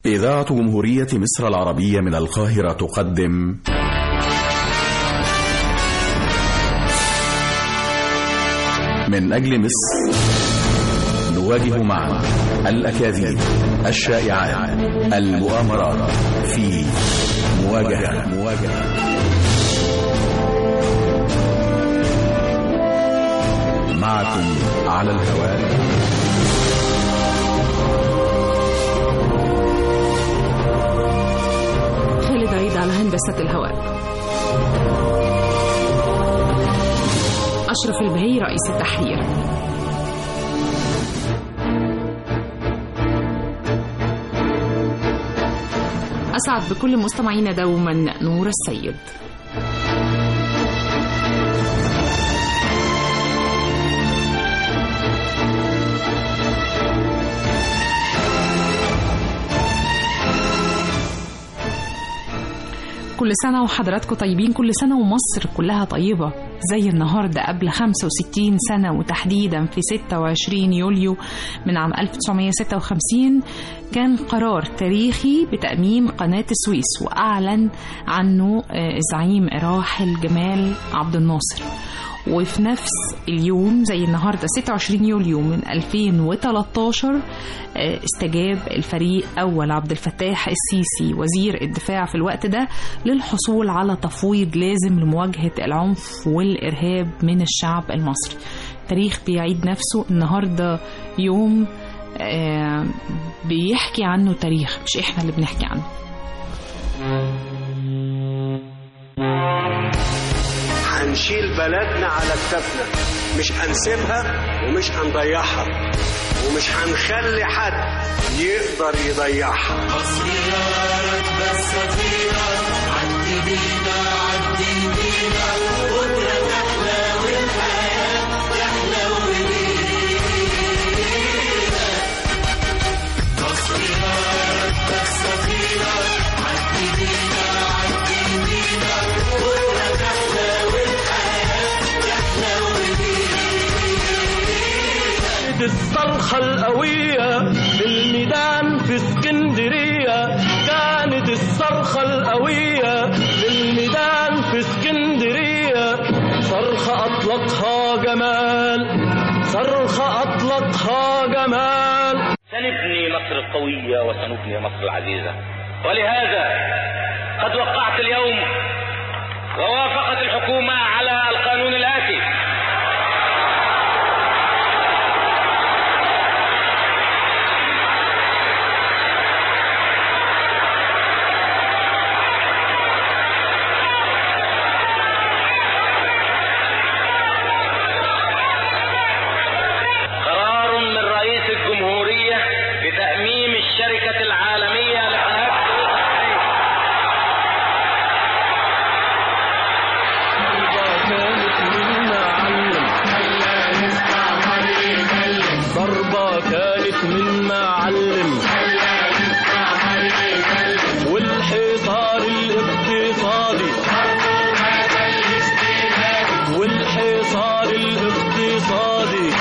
إذاعة جمهورية مصر العربية من القاهرة تقدم من أجل مصر نواجه معا الأكاذيب الشائعات المؤامرات في مواجهة مواجهة معكم على الهواء خالد عيد على هندسة الهواء أشرف البهي رئيس التحرير أسعد بكل مستمعينا دوما نور السيد كل سنة وحضراتكم طيبين كل سنة ومصر كلها طيبة زي النهاردة قبل 65 سنة وتحديدا في 26 يوليو من عام 1956 كان قرار تاريخي بتأميم قناة السويس وأعلن عنه الزعيم الراحل جمال عبد الناصر وفي نفس اليوم زي النهارده 26 يوليو من 2013 استجاب الفريق اول عبد الفتاح السيسي وزير الدفاع في الوقت ده للحصول على تفويض لازم لمواجهه العنف والارهاب من الشعب المصري. تاريخ بيعيد نفسه النهارده يوم بيحكي عنه تاريخ مش احنا اللي بنحكي عنه. هنشيل بلدنا على كتافنا مش هنسيبها ومش هنضيعها ومش هنخلي حد يقدر يضيعها مصر يا راكبة السفينة عدي بينا عدي بينا بكرة تحلى والحياة تحلى بينا مصر يا راكبة السفينة عدي بينا عدي بينا بكرة تحلى والحياة تحلى دي الصرخة القوية للميدان في اسكندرية كانت الصرخة القوية للميدان في اسكندرية صرخة أطلقها جمال صرخة أطلقها جمال سنبني مصر القوية وسنبني مصر العزيزة ولهذا قد وقعت اليوم ووافقت الحكومة على القانون الآتي قرار من رئيس الجمهورية بتأميم الشركة العالمية لقناة السويس ضربة كانت من معلم والحصار الاقتصادي والحصار الاقتصادي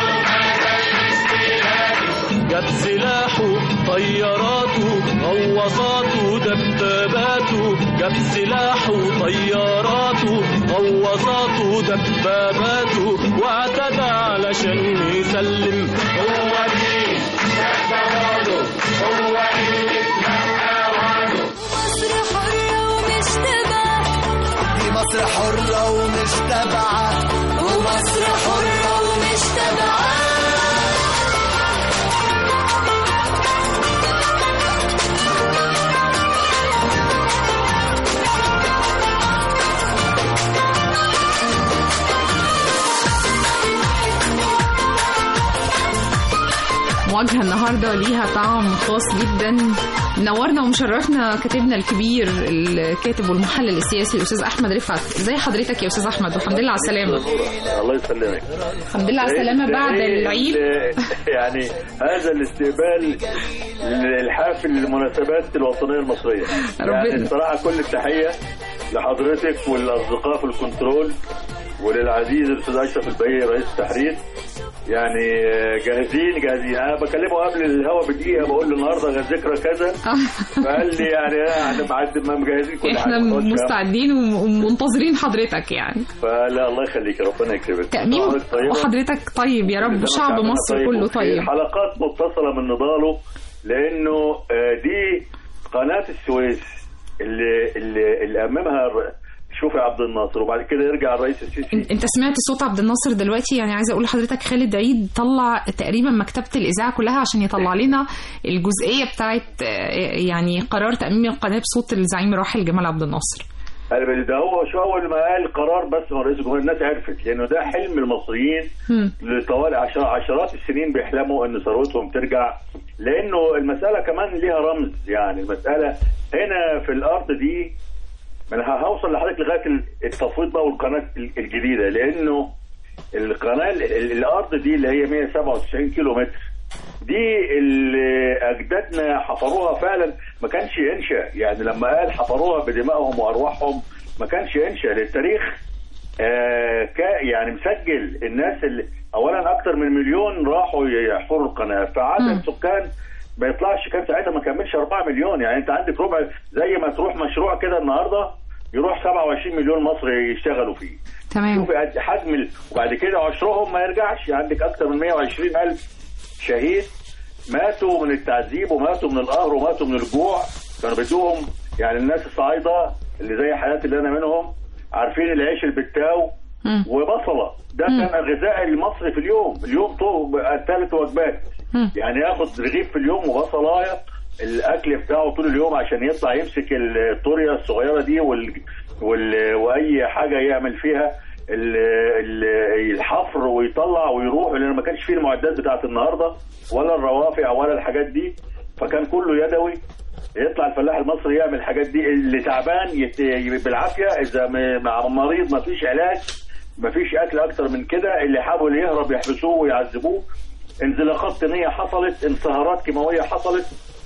جاب سلاحه طياراته غواصاته دباباته جاب سلاحه طياراته غواصاته دباباته واعتدى علشان يسلم هو دي زواله هو اللي مصر حرة ومش تبع دي مصر حرة ومش تابعة ومصر حرة ومش تبع مواجهة النهاردة ليها طعم خاص جدا نورنا ومشرفنا كاتبنا الكبير الكاتب والمحلل السياسي الأستاذ أحمد رفعت ازي حضرتك يا أستاذ أحمد والحمد لله على السلامة الله يسلمك الحمد لله على السلامة بعد إيه العيد ال- يعني هذا الاستقبال الحافل للمناسبات الوطنيه المصريه يعني ربنا. الصراحه كل التحيه لحضرتك والاصدقاء في الكنترول وللعزيز الاستاذ اشرف البهي رئيس التحرير يعني آه، جاهزين جاهزين انا بكلمه قبل الهوا بدقيقه بقول له النهارده ذكرى كذا فقال لي يعني آه، احنا معد- ما مجهزين كل احنا حاجه ما تقولش مستعدين ومنتظرين حضرتك يعني فلا الله يخليك ربنا يكرمك تأمين نهارك طيبة. وحضرتك طيب يا رب كل سنة شعب وشعبنا مصر كله وبخير. طيب حلقات متصلة من نضاله لأنه آه، دي قناة السويس اللي اللي, اللي أممها الر- شوفي عبد الناصر وبعد كده يرجع الرئيس السيسي انت سمعت صوت عبد الناصر دلوقتي يعني عايزه اقول لحضرتك خالد عيد طلع تقريبا مكتبه الاذاعه كلها عشان يطلع لنا الجزئيه بتاعت آه، يعني قرار تاميم القناه بصوت الزعيم الراحل جمال عبد الناصر قال ده هو شو أول ما قال قرار بس من رئيس الجمهورية الناس عرفت لأنه ده حلم المصريين مم. لطوال عشر عشرات السنين بيحلموا ان ثروتهم ترجع لانه المساله كمان ليها رمز يعني المساله هنا في الارض دي ما انا هوصل لحضرتك لغايه التفويض بقى والقناه الجديده لانه القناه ال- ال- الارض دي اللي هي 197 كيلو متر دي اللي اجدادنا حفروها فعلا ما كانش انشا يعني لما قال حفروها بدمائهم وارواحهم ما كانش انشا للتاريخ آه كا يعني مسجل الناس اللي اولا اكتر من مليون راحوا يحفروا القناه فعدد سكان ما يطلعش كان ساعتها ما كملش 4 مليون يعني انت عندك ربع زي ما تروح مشروع كده النهارده يروح 27 مليون مصري يشتغلوا فيه تمام شوف قد حجم ال- وبعد كده عشرهم ما يرجعش عندك اكتر من 120 الف شهيد ماتوا من التعذيب وماتوا من القهر وماتوا من الجوع كانوا بدوهم يعني الناس الصعايده اللي زي حياتي اللي انا منهم عارفين العيش البتاو مم. وبصله ده مم. كان الغذاء المصري في اليوم اليوم طو ثلاث وجبات مم. يعني ياخد رغيف في اليوم وبصلايه الاكل بتاعه طول اليوم عشان يطلع يمسك الطوريه الصغيره دي وال... وال... واي حاجه يعمل فيها ال... ال... الحفر ويطلع ويروح لان ما كانش فيه المعدات بتاعت النهارده ولا الروافع ولا الحاجات دي فكان كله يدوي يطلع الفلاح المصري يعمل الحاجات دي اللي تعبان يت... بالعافيه اذا م- مع مريض ما فيش علاج ما فيش اكل اكتر من كده اللي حاول يهرب يحبسوه ويعذبوه انزلاقات طينيه حصلت انصهارات كيماويه حصلت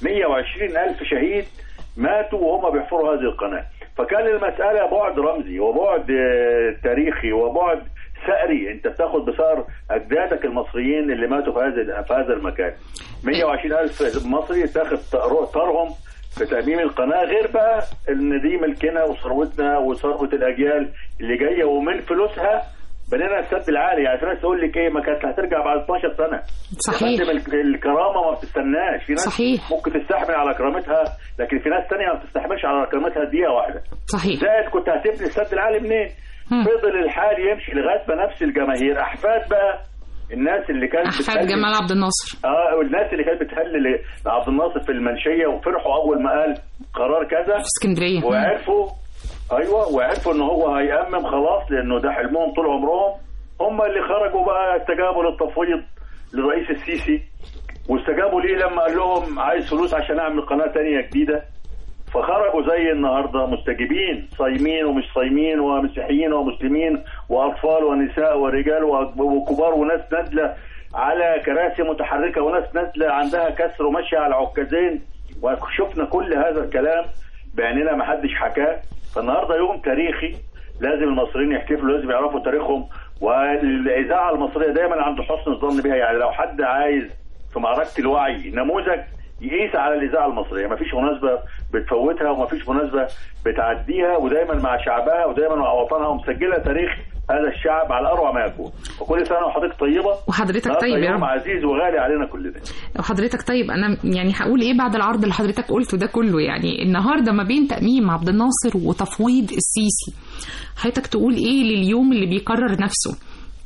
120 الف شهيد ماتوا وهم بيحفروا هذه القناه فكان المساله بعد رمزي وبعد آه، تاريخي وبعد ثأري انت بتاخد بثأر اجدادك المصريين اللي ماتوا في هذا في هذا المكان 120 الف مصري تاخد ثأرهم في تأميم القناة غير بقى ان دي ملكنا وثروتنا وثروة الأجيال اللي جاية ومن فلوسها بنينا السد العالي يعني في ناس تقول لك ايه ما كانت هترجع بعد 12 سنة صحيح. يا فندم الك- الكرامة ما بتستناش في ناس صحيح. ممكن تستحمل على كرامتها لكن في ناس تانية ما بتستحملش على كرامتها دقيقة واحدة صحيح زائد كنت هتبني السد العالي منين؟ مم. فضل الحال يمشي لغايه ما نفس الجماهير احفاد بقى الناس اللي كانت احفاد بتهلل- جمال عبد الناصر اه والناس اللي كانت بتهلل لعبد الناصر في المنشيه وفرحوا اول ما قال قرار كذا في اسكندريه وعرفوا ايوه وعرفوا ان هو هيأمم خلاص لانه ده حلمهم طول عمرهم هم اللي خرجوا بقى استجابوا للتفويض للرئيس السيسي واستجابوا ليه لما قال لهم عايز فلوس عشان اعمل قناه تانية جديده فخرجوا زي النهارده مستجيبين صايمين ومش صايمين ومسيحيين ومسلمين واطفال ونساء ورجال وكبار وناس نازله على كراسي متحركه وناس نازله عندها كسر وماشيه على عكازين وشفنا كل هذا الكلام بعيننا ما حدش حكاه فالنهارده يوم تاريخي لازم المصريين يحتفلوا لازم يعرفوا تاريخهم والاذاعه المصريه دايما عند حسن الظن بها يعني لو حد عايز في معركه الوعي نموذج يقيس على الاذاعه المصريه مفيش مناسبه بتفوتها ومفيش مناسبه بتعديها ودايما مع شعبها ودايما مع وطنها ومسجله تاريخ هذا الشعب على اروع ما يكون وكل سنه وحضرتك طيبه وحضرتك النهاردة طيب يا يوم رب عزيز وغالي علينا كلنا وحضرتك طيب انا يعني هقول ايه بعد العرض اللي حضرتك قلته ده كله يعني النهارده ما بين تأميم عبد الناصر وتفويض السيسي حضرتك تقول ايه لليوم اللي بيكرر نفسه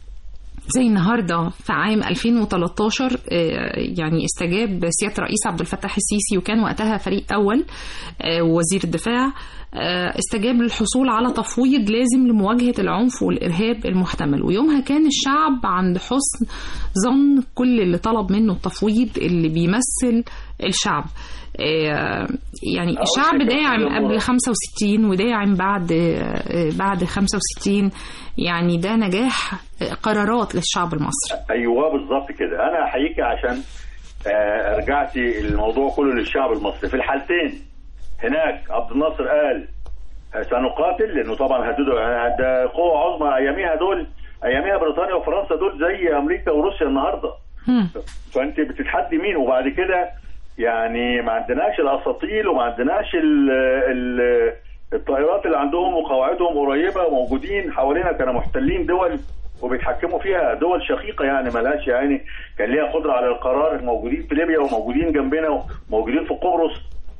زي النهارده في عام 2013 آه، يعني استجاب سياده الرئيس عبد الفتاح السيسي وكان وقتها فريق اول آه، وزير الدفاع آه، استجاب للحصول على تفويض لازم لمواجهه العنف والارهاب المحتمل ويومها كان الشعب عند حسن ظن كل اللي طلب منه التفويض اللي بيمثل الشعب آه، يعني أقول الشعب لك يا داعم أستاذ قبل مراد. 65 وداعم بعد آه، بعد 65 يعني ده نجاح آه، قرارات للشعب المصري ايوه بالظبط كده انا احييك عشان آه، رجعتي الموضوع كله للشعب المصري في الحالتين هناك عبد الناصر قال آه، سنقاتل لانه طبعا هددوا يعني ده قوه عظمى اياميها دول اياميها بريطانيا وفرنسا دول زي امريكا وروسيا النهارده مم. فانت بتتحدي مين وبعد كده يعني ما عندناش الاساطيل وما عندناش ال ال الطائرات اللي عندهم وقواعدهم قريبه وموجودين حوالينا كانوا محتلين دول وبيتحكموا فيها دول شقيقه يعني ملهاش يعني كان ليها قدره على القرار موجودين في ليبيا وموجودين جنبنا وموجودين في قبرص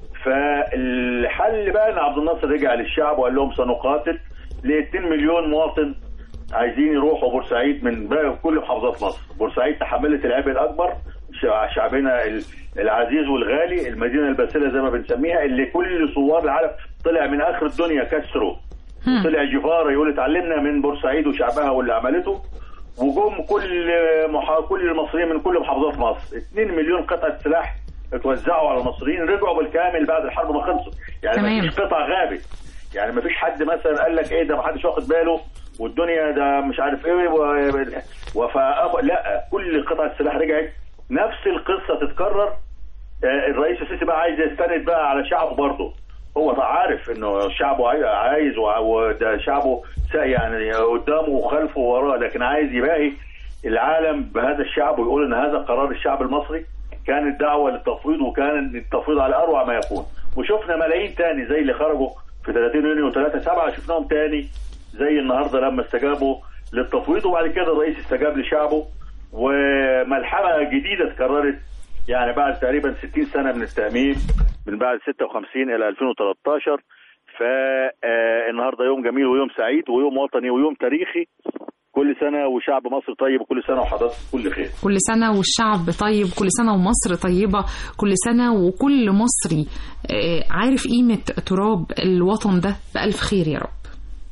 فالحل بقى ان عبد الناصر رجع للشعب وقال لهم سنقاتل ل 2 مليون مواطن عايزين يروحوا بورسعيد من بقى كل محافظات مصر بورسعيد تحملت العبء الاكبر شع- شعبنا ال- العزيز والغالي المدينه الباسله زي ما بنسميها اللي كل ثوار العالم طلع من اخر الدنيا كسره طلع جفار يقول اتعلمنا من بورسعيد وشعبها واللي عملته وجم كل محا... كل المصريين من كل محافظات مصر 2 مليون قطعه سلاح اتوزعوا على المصريين رجعوا بالكامل بعد الحرب ما خلصت يعني تمام. ما فيش قطع غابت يعني ما فيش حد مثلا قال لك ايه ده ما حدش واخد باله والدنيا ده مش عارف ايه و... وفا لا كل قطع السلاح رجعت نفس القصه تتكرر آه، الرئيس السيسي بقى عايز يستند بقى على شعبه برضه هو طبعا عارف انه شعبه عاي- عايز وع- وده شعبه سا- يعني قدامه وخلفه ووراه لكن عايز يباهي العالم بهذا الشعب ويقول ان هذا قرار الشعب المصري كانت دعوه للتفويض وكان التفويض على اروع ما يكون وشفنا ملايين تاني زي اللي خرجوا في 30 يونيو و3 7 شفناهم تاني زي النهارده لما استجابوا للتفويض وبعد كده الرئيس استجاب لشعبه وملحمه جديده اتكررت يعني بعد تقريبا 60 سنه من التاميم من بعد 56 الى 2013 فالنهارده يوم جميل ويوم سعيد ويوم وطني ويوم تاريخي كل سنه وشعب مصر طيب وكل سنه وحضرتك كل خير كل سنة والشعب طيب كل سنة ومصر طيبة كل سنة وكل مصري آه، عارف قيمة تراب الوطن ده بألف خير يا رب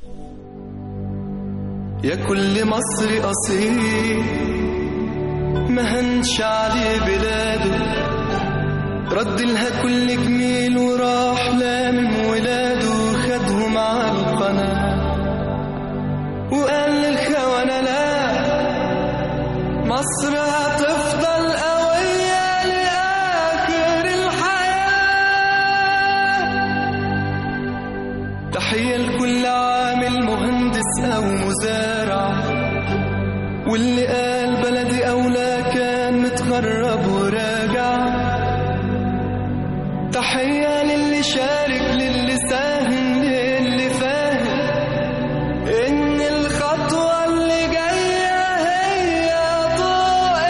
يا كل مصري أصيل مهنش عليه بلاده رد لها كل جميل وراح لامم ولاده خدهم على القناة وقال للخونة لا مصر هتفضل قوية لآخر الحياة تحية لكل عامل مهندس أو مزارع واللي قال بلدي أولى كان متغرب وراجع تحية للي شارك للي ساهم للي فاهم إن الخطوة اللي جاية هي ضوء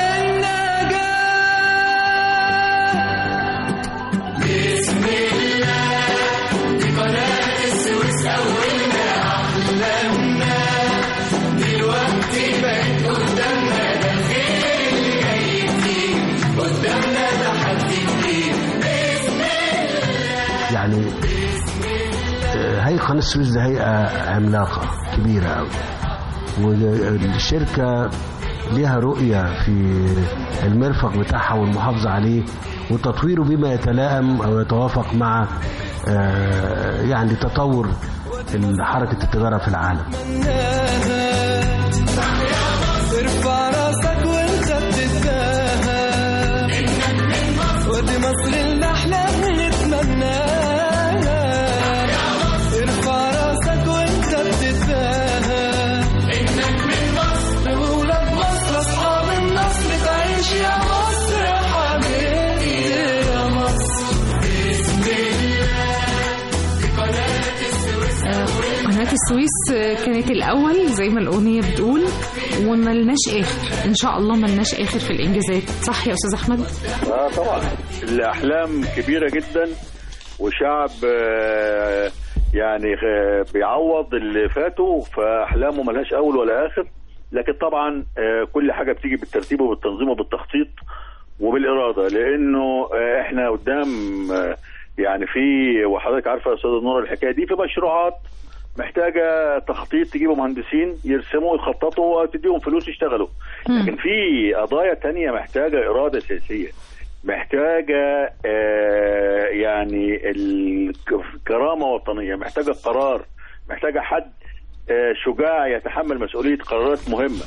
النجاة بسم الله دي قناة السويس أولنا أحلامنا دلوقتي بقت قدامنا ده الخير اللي جاي كتير قدامنا تحدي كتير بسم يعني آه، هيئة قناة السويس دي هيئة عملاقة كبيرة أوي والشركة ليها رؤية في المرفق بتاعها والمحافظة عليه وتطويره بما يتلائم أو يتوافق مع آه، يعني تطور حركة التجارة في العالم ارفع راسك وانت بتتباهى ودي مصر اللي احنا بنتمناها ارفع راسك وانت بتتباهى انك من مصر وولاد مصر اصحاب النصر تعيش يا مصر يا حبيبي يا مصر بسم الله دي قناة السويس قناة السويس كانت الأول زي ما الأغنية بتقول وملناش آخر إن شاء الله ملناش آخر في الإنجازات صح يا أستاذ أحمد؟ اه طبعا الاحلام كبيره جدا وشعب آه، يعني آه، بيعوض اللي فاته فاحلامه ملهاش اول ولا اخر لكن طبعا آه، كل حاجه بتيجي بالترتيب وبالتنظيم وبالتخطيط وبالاراده لانه آه، احنا قدام آه، يعني في وحضرتك عارفه يا استاذ نور الحكايه دي في مشروعات محتاجه تخطيط تجيبوا مهندسين يرسموا يخططوا وتديهم فلوس يشتغلوا لكن في قضايا تانية محتاجه اراده سياسيه محتاجه آه، يعني الكرامه وطنيه محتاجه قرار محتاجه حد آه، شجاع يتحمل مسؤوليه قرارات مهمه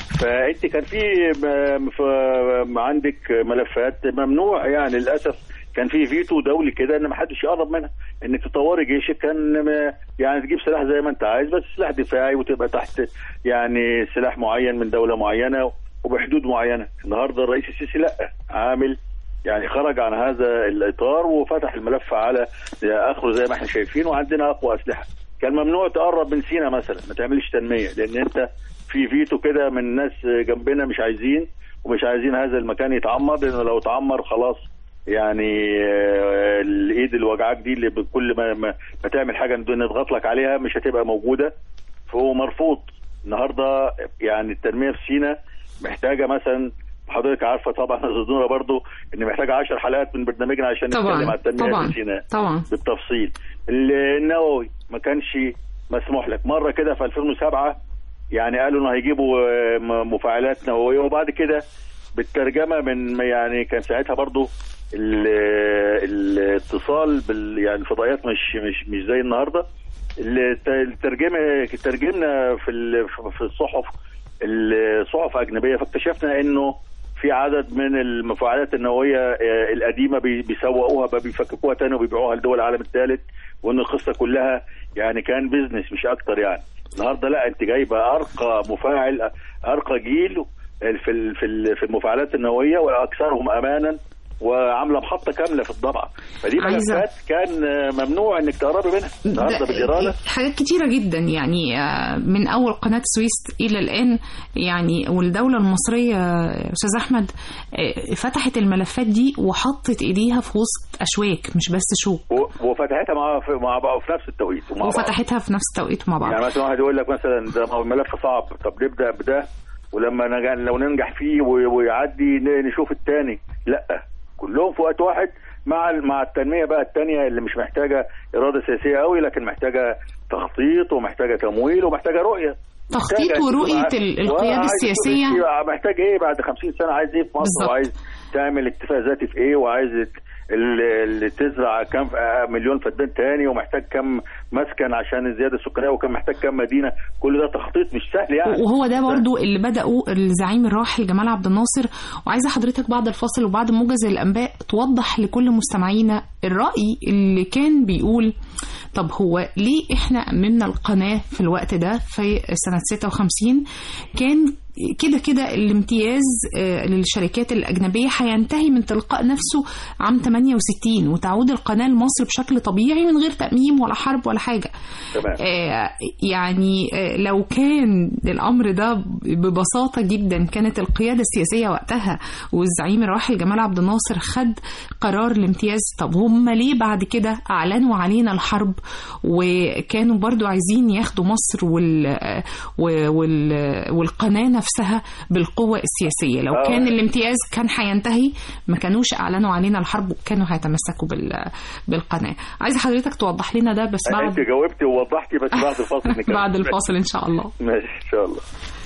فانت كان في م- ف- عندك ملفات ممنوع يعني للاسف كان في فيتو دولي كده ان ما حدش يقرب منها انك تطوري جيشك كان م- يعني تجيب سلاح زي ما انت عايز بس سلاح دفاعي وتبقى تحت يعني سلاح معين من دوله معينه وبحدود معينه النهارده الرئيس السيسي لا عامل يعني خرج عن هذا الاطار وفتح الملف على اخره زي ما احنا شايفين وعندنا اقوى اسلحه كان ممنوع تقرب من سينا مثلا ما تعملش تنميه لان انت في فيتو كده من ناس جنبنا مش عايزين ومش عايزين هذا المكان يتعمر لانه لو اتعمر خلاص يعني آه، الايد اللي وجعاك دي اللي بكل ما, ما, ما تعمل حاجه نضغط لك عليها مش هتبقى موجوده فهو مرفوض النهارده يعني التنميه في سينا محتاجه مثلا حضرتك عارفه طبعا يا أستاذ نورة برضو ان محتاجه 10 حلقات من برنامجنا عشان نتكلم طبعا عن التنميه طبعا في سيناء طبعا بالتفصيل النووي ما كانش مسموح لك مره كده في 2007 يعني قالوا انه هيجيبوا آه، م- مفاعلات نوويه وبعد كده بالترجمه من يعني كان ساعتها برضو ال- الاتصال بال يعني الفضائيات مش مش مش زي النهارده الت- الترجمه ترجمنا في ال- في الصحف الصحف اجنبيه فاكتشفنا انه في عدد من المفاعلات النوويه آه، القديمه بي- بيسوقوها بقى بيفككوها تاني وبيبيعوها لدول العالم الثالث وان القصه كلها يعني كان بيزنس مش اكتر يعني النهارده لا انت جايبه ارقى مفاعل ارقى جيل في ال- في ال- في المفاعلات النوويه واكثرهم امانا وعامله محطه كامله في الضبعه فدي عايزة- ملفات كان آه، ممنوع انك تقربي منها النهارده ده- بالاراده حاجات كتيرة جدا يعني آه، من أول قناة السويس إلى الآن يعني والدولة المصرية آه، أستاذ أحمد آه، فتحت الملفات دي وحطت إيديها في وسط أشواك مش بس شوك و- وفتحتها مع في مع بعض في نفس التوقيت ومع بعض. وفتحتها في نفس التوقيت مع بعض يعني مثلا واحد يقول لك مثلا ده ما هو الملف صعب طب نبدا بده ولما نجا لو ننجح فيه و- ويعدي ن- نشوف الثاني لا كلهم في وقت واحد مع ال- مع التنميه بقى الثانيه اللي مش محتاجه اراده سياسيه قوي لكن محتاجه تخطيط ومحتاجه تمويل ومحتاجه رؤيه تخطيط محتاجة ورؤية تبقى- ال- القيادة وعايز السياسية. تبقى محتاج ايه بعد 50 سنه عايز ايه في مصر بالظبط. وعايز تعمل اكتفاء ذاتي في ايه وعايز ال- اللي تزرع كم آه، مليون فدان تاني ومحتاج كم مسكن عشان الزياده السكانيه وكان محتاج كم مدينه كل ده تخطيط مش سهل يعني وهو ده برضو اللي بدأوا الزعيم الراحل جمال عبد الناصر وعايزة حضرتك بعد الفاصل وبعد موجز الأنباء توضح لكل مستمعينا الرأي اللي كان بيقول طب هو ليه احنا أممنا القناة في الوقت ده في سنة 56 كان كده كده الامتياز آه، للشركات الأجنبية هينتهي من تلقاء نفسه عام 68 وتعود القناة لمصر بشكل طبيعي من غير تأميم ولا حرب ولا حاجة تمام آه، يعني آه، لو كان الامر ده ببساطه جدا كانت القياده السياسيه وقتها والزعيم الراحل جمال عبد الناصر خد قرار الامتياز طب هم ليه بعد كده اعلنوا علينا الحرب وكانوا برضو عايزين ياخدوا مصر وال آه، وال والقناه نفسها بالقوه السياسيه لو آه. كان الامتياز كان هينتهي ما كانوش اعلنوا علينا الحرب وكانوا هيتمسكوا بال بالقناه عايزه حضرتك توضح لنا ده بس بعد انت جاوبتي ووضحتي بس بعد الفاصل نكمل. بعد الفاصل ان شاء الله ماشي ان شاء الله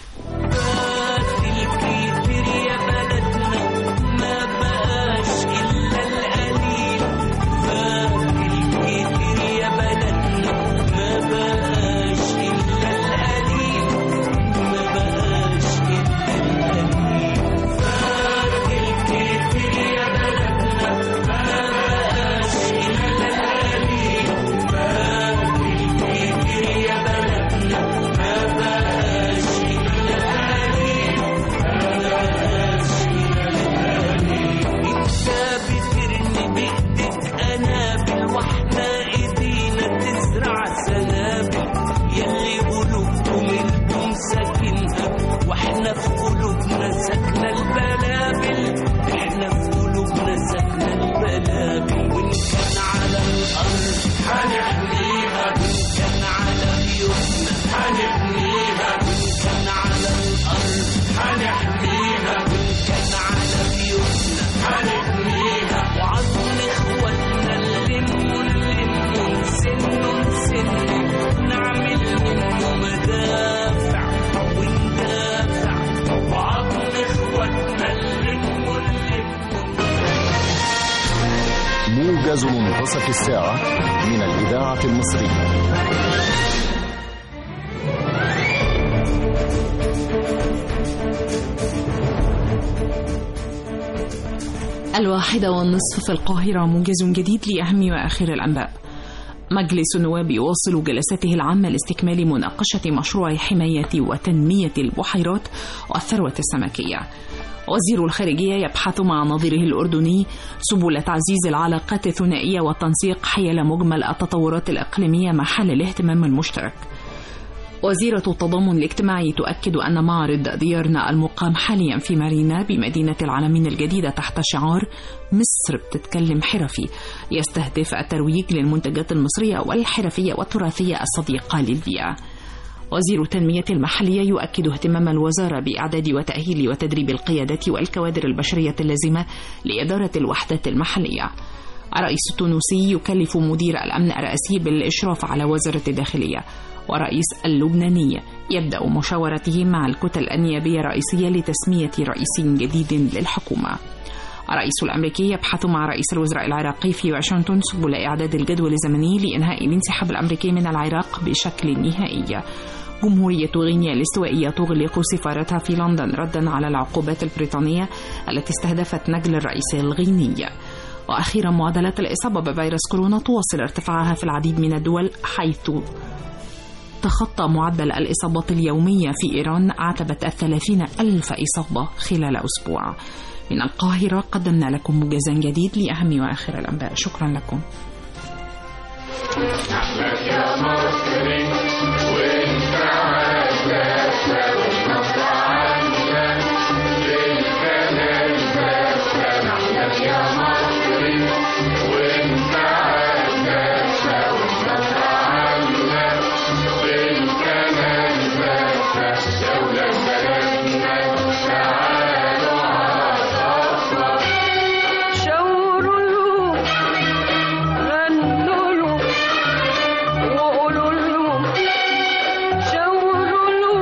الكتير يا بلدنا ما بقاش إلا القليل فات الكتير يا بلدنا ما بقاش إلا القليل ما بقاش إلا القليل فات الكتير يا بلدنا ما بقاش إلا القليل فات الكتير يا بلدنا ما بقاش إلا القليل انت بترمي بايدك قنابل واحنا ايدينا تزرع سنابل يلي قلوبكم انتم ساكنها واحنا في قلوبنا ساكنه البلابل احنا في قلوبنا ساكنه البلابل وان كان على الارض هنحميها وان كان على بيوتنا هنبنيها وان كان على الارض هنحميها وان كان على بيوتنا هنبنيها وعظم اخواتنا نلموا نلموا نسنوا نسنوا نعمل منه مدافع وندافع وعظم اخواتنا نلموا نلموا موجز منتصف الساعة من الإذاعة المصرية الواحدة والنصف في القاهرة موجز جديد لأهم وآخر الأنباء مجلس النواب يواصل جلساته العامة لاستكمال مناقشة مشروع حماية وتنمية البحيرات والثروة السمكية وزير الخارجية يبحث مع نظيره الأردني سبل تعزيز العلاقات الثنائية والتنسيق حيال مجمل التطورات الإقليمية محل الاهتمام المشترك وزيرة التضامن الاجتماعي تؤكد أن معرض ديارنا المقام حاليا في مارينا بمدينة العالمين الجديدة تحت شعار مصر بتتكلم حرفي يستهدف الترويج للمنتجات المصرية والحرفية والتراثية الصديقة للبيئة وزير التنمية المحلية يؤكد اهتمام الوزارة بإعداد وتأهيل وتدريب القيادات والكوادر البشرية اللازمة لإدارة الوحدات المحلية الرئيس التونسي يكلف مدير الأمن الرئاسي بالإشراف على وزارة الداخلية ورئيس اللبناني يبدأ مشاورته مع الكتل النيابية الرئيسية لتسمية رئيس جديد للحكومة الرئيس الأمريكي يبحث مع رئيس الوزراء العراقي في واشنطن سبل إعداد الجدول الزمني لإنهاء الانسحاب الأمريكي من العراق بشكل نهائي جمهورية غينيا الاستوائية تغلق سفارتها في لندن ردا على العقوبات البريطانية التي استهدفت نجل الرئيس الغيني وأخيرا معدلات الإصابة بفيروس كورونا تواصل ارتفاعها في العديد من الدول حيث تخطى معدل الإصابات اليومية في إيران عتبة الثلاثين ألف إصابة خلال أسبوع من القاهرة قدمنا لكم موجزا جديد لأهم وآخر الأنباء شكرا لكم يا مصري وانت يا مصري وانت شاوروا له غنوا له وقولوا له شاوروا له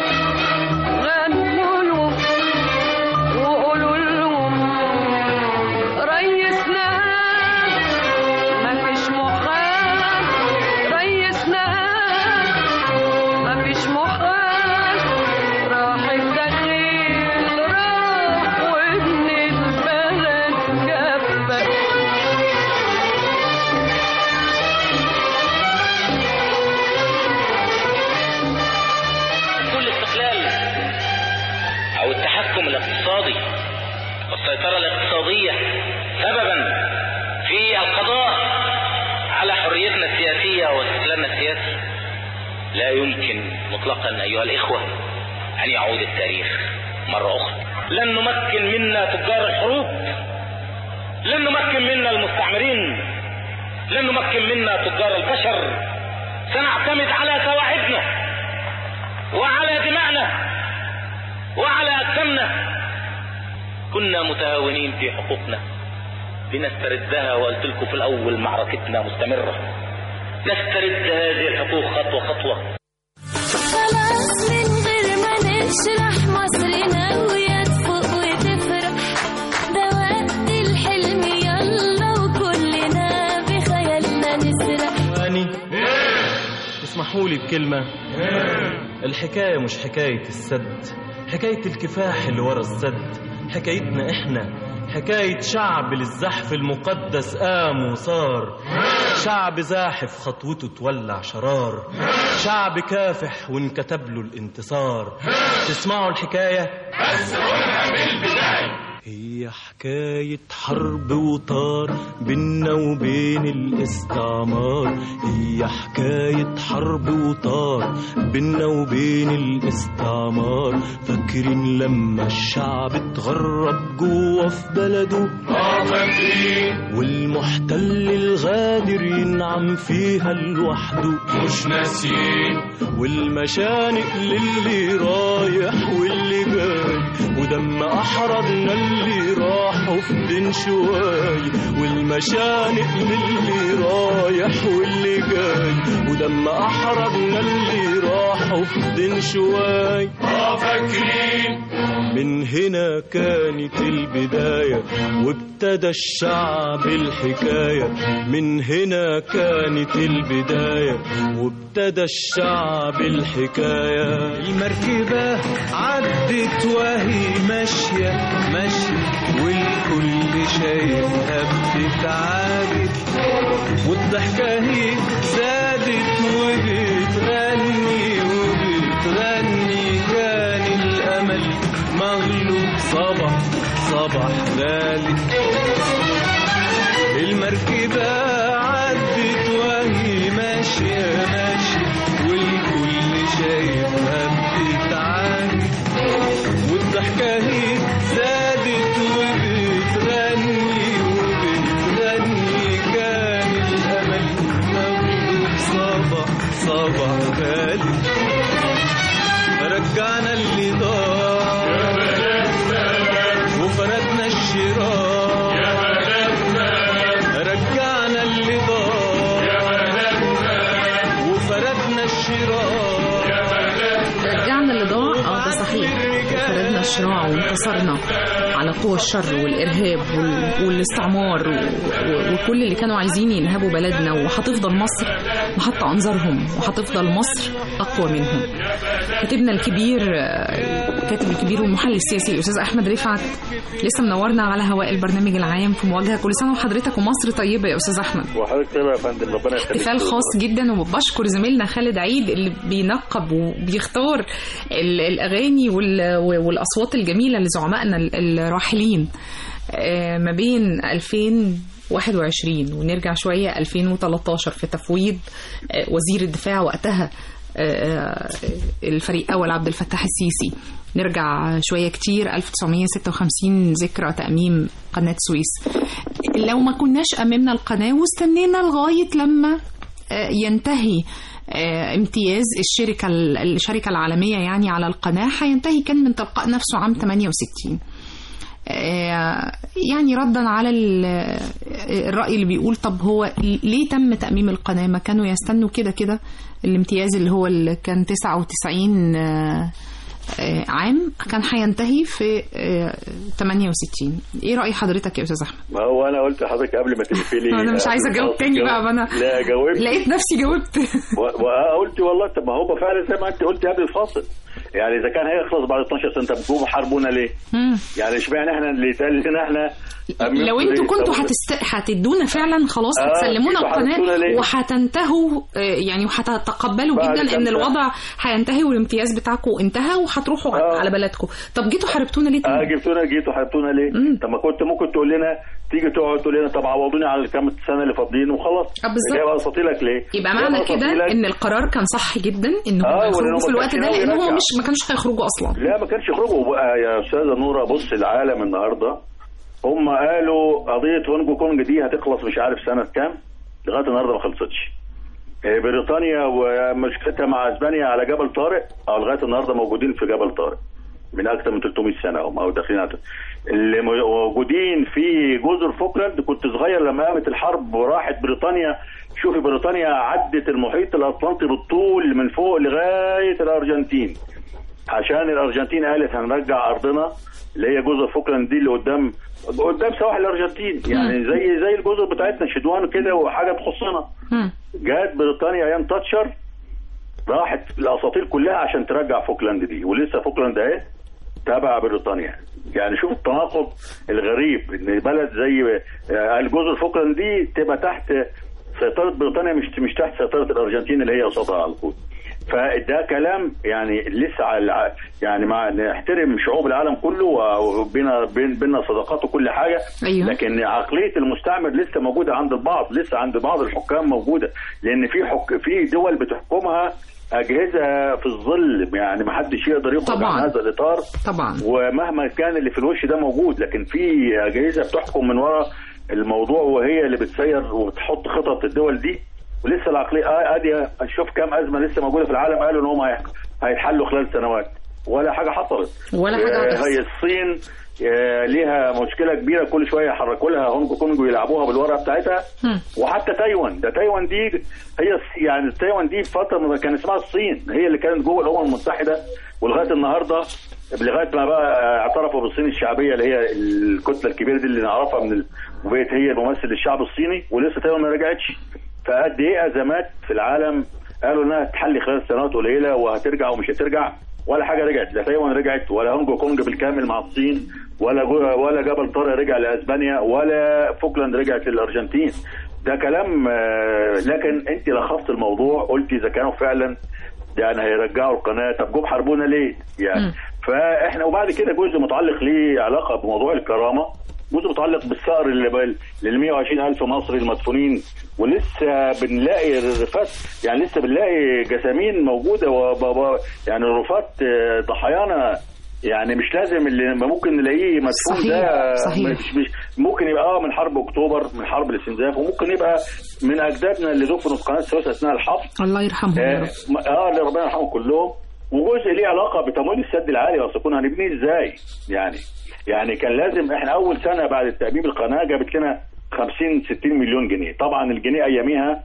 غنوا له وقولوا لهم ريسنا مفيش محال ريسنا مفيش محال راح الدخيل راح وابن البلد جفت كل الاستقلال او التحكم الاقتصادي والسيطرة الاقتصادية سببا في القضاء على حريتنا السياسية واستقلالنا السياسي لا يمكن مطلقا ايها الاخوة ان يعود التاريخ مرة اخرى لن نمكن منا تجار الحروب لن نمكن منا المستعمرين لن نمكن منا تجار البشر سنعتمد على سواعدنا وعلى دمائنا وعلى أجسامنا كنا متهاونين في حقوقنا لنستردها وقلت لكم في الأول معركتنا مستمرة نسترد هذه الحقوق خطوة خطوة خلاص من غير ما نشرح مصر ناوية تفوق وتفرح ده وقت الحلم يلا وكلنا بخيالنا نسرح أني اسمحوا لي بكلمة الحكاية مش حكاية السد حكاية الكفاح اللي ورا السد حكايتنا احنا حكاية شعب للزحف المقدس قام وصار شعب زاحف خطوته تولع شرار شعب كافح وانكتب له الانتصار تسمعوا الحكاية بس قولها بالبداية هي حكاية حرب وطار بينا وبين الاستعمار هي حكاية حرب وطار بينا وبين الاستعمار فاكرين لما الشعب اتغرب جوه في بلده اه فاكرين والمحتل الغادر ينعم فيها لوحده مش ناسيين والمشانق للي رايح واللي جاي ودم احررنا اللي راحوا في دين شواي والمشانق للي رايح واللي جاي ودم احررنا اللي راحوا في دين شواي اه فاكرين من هنا كانت البداية وابتدى الشعب الحكاية من هنا كانت البداية وابتدى الشعب الحكاية المركبة عدت وهي ماشية ماشية والكل شايفها بتتعاجب والضحكة هي زادت وبتغني وبتغني كان الأمل مغلوب صبح صبح غالي المركبة عدت وهي ماشية ماشية والكل شايفها بتتعاني والضحكة هي زادت وبتغني وبتغني كان الأمل مغلوب صبح صبح غالي رجعنا اللي ضاع يا بلدنا وفردنا الشراع يا بلدنا رجعنا اللي ضاع يا بلدنا وفردنا الشراع يا بلدنا رجعنا اللي ضاع اه ده صحيح وفردنا الشراع وانتصرنا على قوى الشر والارهاب وال... والاستعمار و... و... وكل اللي كانوا عايزين ينهبوا بلدنا وهتفضل مصر محط انظارهم وهتفضل مصر اقوى منهم كاتبنا الكبير آه، الكاتب الكبير والمحلل السياسي الاستاذ احمد رفعت لسه منورنا على هواء البرنامج العام في مواجهه كل سنه وحضرتك ومصر طيبه يا استاذ احمد وحضرتك طيب يا فندم ربنا يخليك احتفال خاص جدا وبشكر زميلنا خالد عيد اللي بينقب وبيختار ال- الاغاني وال- والاصوات الجميله لزعمائنا ال- الراحلين آه، ما بين 2021 ونرجع شويه 2013 في تفويض آه، وزير الدفاع وقتها آه، الفريق اول عبد الفتاح السيسي نرجع شويه كتير 1956 ذكرى تاميم قناه سويس لو ما كناش اممنا القناه واستنينا لغايه لما آه، ينتهي آه، امتياز الشركه الشركه العالميه يعني على القناه هينتهي كان من تلقاء نفسه عام 68 آه، يعني ردا على ال- الرأي اللي بيقول طب هو ليه تم تأميم القناة ما كانوا يستنوا كده كده الامتياز اللي هو اللي كان 99 آه، آه، عام كان هينتهي في آه، 68 ايه رأي حضرتك يا استاذ احمد ما هو انا قلت لحضرتك قبل ما تلفي لي انا مش عايزه اجاوب تاني بقى ما انا لا جاوبت لقيت نفسي جاوبت و- وقلت والله طب ما هو فعلا زي ما انت قلت قبل الفاصل يعني اذا كان هيخلص بعد 12 سنه طب بتجوا حاربونا ليه؟ مم. يعني اشمعنى احنا اللي يتقال لنا احنا أمنتوا لو انتوا ليه؟ كنتوا طب- هتست... هتدونا فعلا خلاص آه، هتسلمونا انتوا القناه هتدونا ليه؟ وهتنتهوا آه، يعني وهتتقبلوا بعد جدا كام ان سنة؟ الوضع هينتهي والامتياز بتاعكم انتهى وهتروحوا آه. على بلدكم طب جيتوا حاربتونا ليه اه تاني؟ جبتونا جيتوا حاربتونا ليه؟ مم. طب ما كنت ممكن تقول لنا تيجي تقعد تقول لنا طب عوضوني على الكام سنه اللي فاضلين وخلاص آه، بالظبط. اللي هي بساطيلك ليه؟ يبقى ليه معنى بساطيلك؟ كده ان القرار كان صح جدا ان هم آه، يخرجوا وإن هم في الوقت ده كانوا لان هم يرجعوا. مش ما كانوش هيخرجوا اصلا لا ما كانش يخرجوا بقى يا استاذه نوره بص العالم النهارده هم قالوا قضيه هونج كونج دي هتخلص مش عارف سنه كام لغايه النهارده ما خلصتش إيه، بريطانيا ومشكلتها مع اسبانيا على جبل طارق او لغايه النهارده موجودين في جبل طارق من اكثر من 300 سنه هم او داخلين على اللي موجودين في جزر فوكلاند كنت صغير لما قامت الحرب وراحت بريطانيا شوفي بريطانيا عدت المحيط الاطلنطي بالطول من فوق لغايه الارجنتين عشان الارجنتين قالت هنرجع ارضنا اللي هي جزر فوكلاند دي اللي قدام قدام سواحل الارجنتين يعني زي زي الجزر بتاعتنا شدوان كده وحاجه تخصنا مم. جات بريطانيا ايام تاتشر راحت الاساطيل كلها عشان ترجع فوكلاند دي ولسه فوكلاند اهي تابع بريطانيا يعني شوف التناقض الغريب ان بلد زي آه، الجزر فوكلاند دي تبقى تحت سيطرة بريطانيا مش مش تحت سيطرة الارجنتين اللي هي قصادها على طول فده كلام يعني لسه على يعني مع نحترم شعوب العالم كله وبينا بين بينا صداقات وكل حاجه أيوة. لكن عقليه المستعمر لسه موجوده عند البعض لسه عند بعض الحكام موجوده لان في حك... في دول بتحكمها اجهزه في الظل يعني ما حدش يقدر يخرج طبعاً. عن هذا الاطار طبعا ومهما كان اللي في الوش ده موجود لكن في اجهزه بتحكم من وراء الموضوع وهي اللي بتسير وبتحط خطط الدول دي ولسه العقليه آه، ادي شوف كام ازمه لسه موجوده في العالم قالوا ان هم هيح- هيتحلوا خلال سنوات ولا حاجه حصلت ولا حاجة آه، هتحصل. هي الصين آه، ليها مشكله كبيره كل شويه يحركوا لها هونج كونج ويلعبوها بالورقه بتاعتها مم. وحتى تايوان ده تايوان دي هي الص- يعني تايوان دي في فتره ما كان اسمها الصين هي اللي كانت جوه الامم المتحده ولغايه النهارده لغايه ما بقى اعترفوا بالصين الشعبيه اللي هي الكتله الكبيره دي اللي نعرفها من ال- وبقت هي الممثل للشعب الصيني ولسه تقريبا ما رجعتش فقد ايه ازمات في العالم قالوا انها تحل خلال سنوات قليله وهترجع ومش هترجع ولا حاجه رجعت لا تايوان رجعت ولا هونج كونج بالكامل مع الصين ولا جو ولا جبل طارق رجع لاسبانيا ولا فوكلاند رجعت للارجنتين ده كلام آه، لكن انت لخصت الموضوع قلت اذا كانوا فعلا يعني هيرجعوا القناه طب جم حاربونا ليه؟ يعني فاحنا وبعد كده جزء متعلق ليه علاقه بموضوع الكرامه جزء متعلق بالثأر اللي بال لل 120 ألف مصري المدفونين ولسه بنلاقي الرفات يعني لسه بنلاقي جسامين موجودة وبابا يعني الرفات آه، ضحايانا يعني مش لازم اللي ممكن نلاقيه مدفون صحيح، ده صحيح. مش مش ممكن يبقى اه من حرب اكتوبر من حرب الاستنزاف وممكن يبقى من اجدادنا اللي دفنوا في قناه السويس اثناء الحفر الله يرحمهم يا اه رب م- آه، اللي ربنا يرحمهم كلهم وجزء ليه علاقه بتمويل السد العالي اصل كنا هنبنيه ازاي يعني يعني كان لازم احنا اول سنه بعد تأبيب القناه جابت لنا 50 60 مليون جنيه طبعا الجنيه اياميها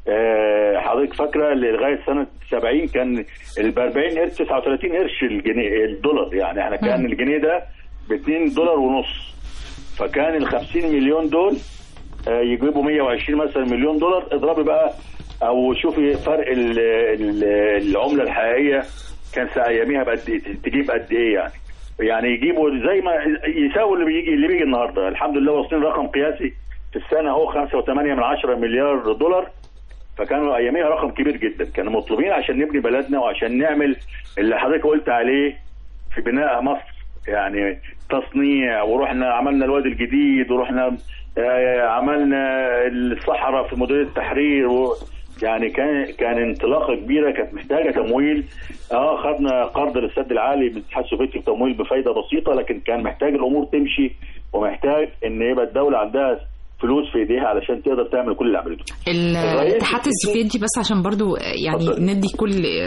آه، حضرتك فاكره لغايه سنه 70 كان ال 40 قرش 39 قرش الجنيه الدولار يعني احنا كان الجنيه ده ب 2 دولار ونص فكان ال 50 مليون دول آه، يجيبوا 120 مثلا مليون دولار اضربي بقى او شوفي فرق ال- ال- العمله الحقيقيه كان ساعة اياميها بقد إيه، تجيب قد ايه يعني يعني يجيبوا زي ما يساوي اللي بيجي اللي بيجي النهارده الحمد لله واصلين رقم قياسي في السنه اهو 5.8 من 10 مليار دولار فكانوا اياميها رقم كبير جدا كانوا مطلوبين عشان نبني بلدنا وعشان نعمل اللي حضرتك قلت عليه في بناء مصر يعني تصنيع ورحنا عملنا الوادي الجديد ورحنا آه، عملنا الصحراء في مديريه التحرير و يعني كان كان انطلاقه كبيره كانت محتاجه تمويل اه خدنا قرض للسد العالي من الاتحاد السوفيتي بتمويل بفايده بسيطه لكن كان محتاج الامور تمشي ومحتاج ان يبقى الدوله عندها فلوس في ايديها علشان تقدر تعمل كل اللي عملته الرئيس الاتحاد السوفيتي بس عشان برضو يعني ندي كل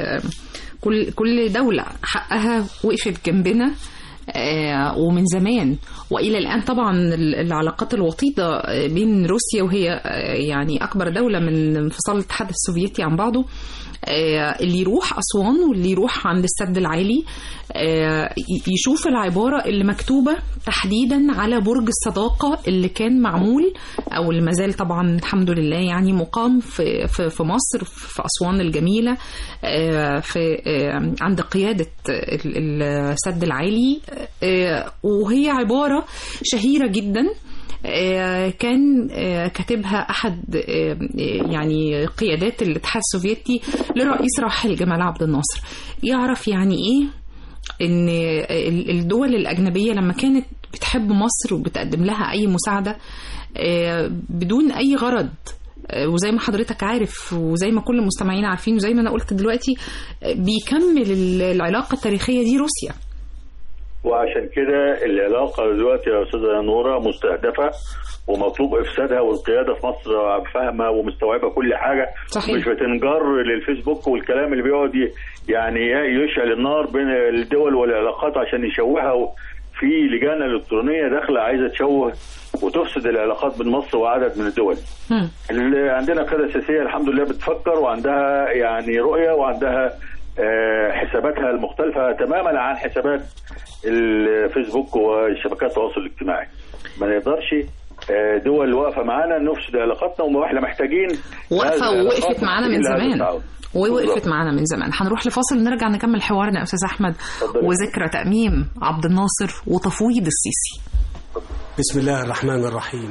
كل كل دولة حقها وقفت جنبنا آه، ومن زمان والى الان طبعا ال- العلاقات الوطيده آه، بين روسيا وهي آه، يعني اكبر دوله من انفصال الاتحاد السوفيتي عن بعضه آه، اللي يروح اسوان واللي يروح عند السد العالي آه، ي- يشوف العباره اللي مكتوبه تحديدا على برج الصداقه اللي كان معمول او اللي مازال طبعا الحمد لله يعني مقام في في في مصر في اسوان الجميله آه، في آه، عند قياده ال- السد العالي آه، وهي عباره شهيره جدا آه، كان آه، كاتبها احد آه، آه، يعني قيادات الاتحاد السوفيتي لرئيس راحل جمال عبد الناصر يعرف يعني ايه ان ال- الدول الاجنبيه لما كانت بتحب مصر وبتقدم لها اي مساعده آه، بدون اي غرض آه، وزي ما حضرتك عارف وزي ما كل المستمعين عارفين وزي ما انا قلت دلوقتي آه، بيكمل ال- العلاقه التاريخيه دي روسيا وعشان كده العلاقه دلوقتي يا استاذه نوره مستهدفه ومطلوب افسادها والقياده في مصر فاهمه ومستوعبه كل حاجه صحيح. مش بتنجر للفيسبوك والكلام اللي بيقعد ي- يعني يشعل النار بين الدول والعلاقات عشان يشوهها و- في لجان الكترونيه داخله عايزه تشوه وتفسد العلاقات بين مصر وعدد من الدول. اللي عندنا قياده السياسيه الحمد لله بتفكر وعندها يعني رؤيه وعندها آه، حساباتها المختلفه تماما عن حسابات الفيسبوك وشبكات التواصل الاجتماعي. ما نقدرش آه، دول واقفه معانا نفسد علاقاتنا واحنا محتاجين واقفه هذه العلاقات ووقفت معانا من إلى هذا زمان التعاون. ووقفت بالظبط. معانا من زمان هنروح لفاصل نرجع نكمل حوارنا يا استاذ احمد وذكرى تاميم عبد الناصر وتفويض السيسي بسم الله الرحمن الرحيم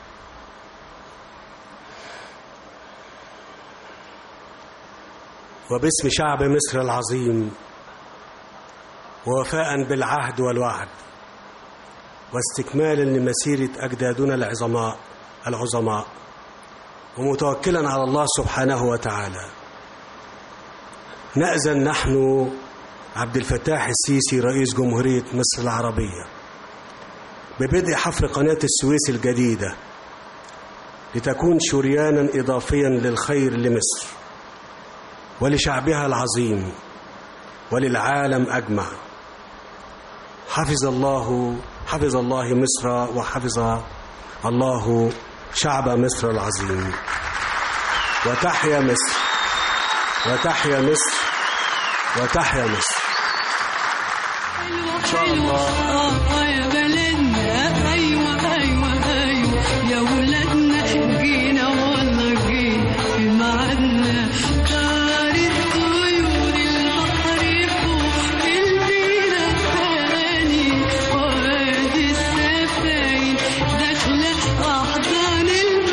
وباسم شعب مصر العظيم ووفاء بالعهد والوعد واستكمالا لمسيرة أجدادنا العظماء العظماء ومتوكلا على الله سبحانه وتعالى نأذن نحن عبد الفتاح السيسي رئيس جمهورية مصر العربية ببدء حفر قناة السويس الجديدة لتكون شريانا إضافيا للخير لمصر ولشعبها العظيم وللعالم أجمع حفظ الله حفظ الله مصر وحفظ الله شعب مصر العظيم وتحيا مصر وتحيا مصر وتحيا مصر شاء الله آه يا بلدنا أيوة أيوة أيوة يا ولادنا جينا والله جينا في ميعادنا طارت طيور البحر فوق البينا تاني وادي السفاين داخلة أحضان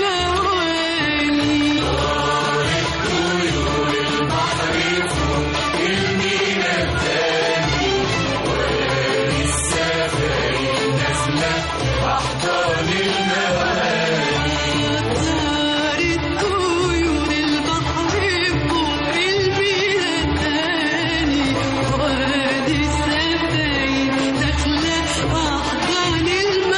المواني طارت طيور البحر فوق البينا تاني وادي السفاين نازلة أحضان المواني طارت طيور البحر فوق البينا تاني وادي السفاين داخلة أحضان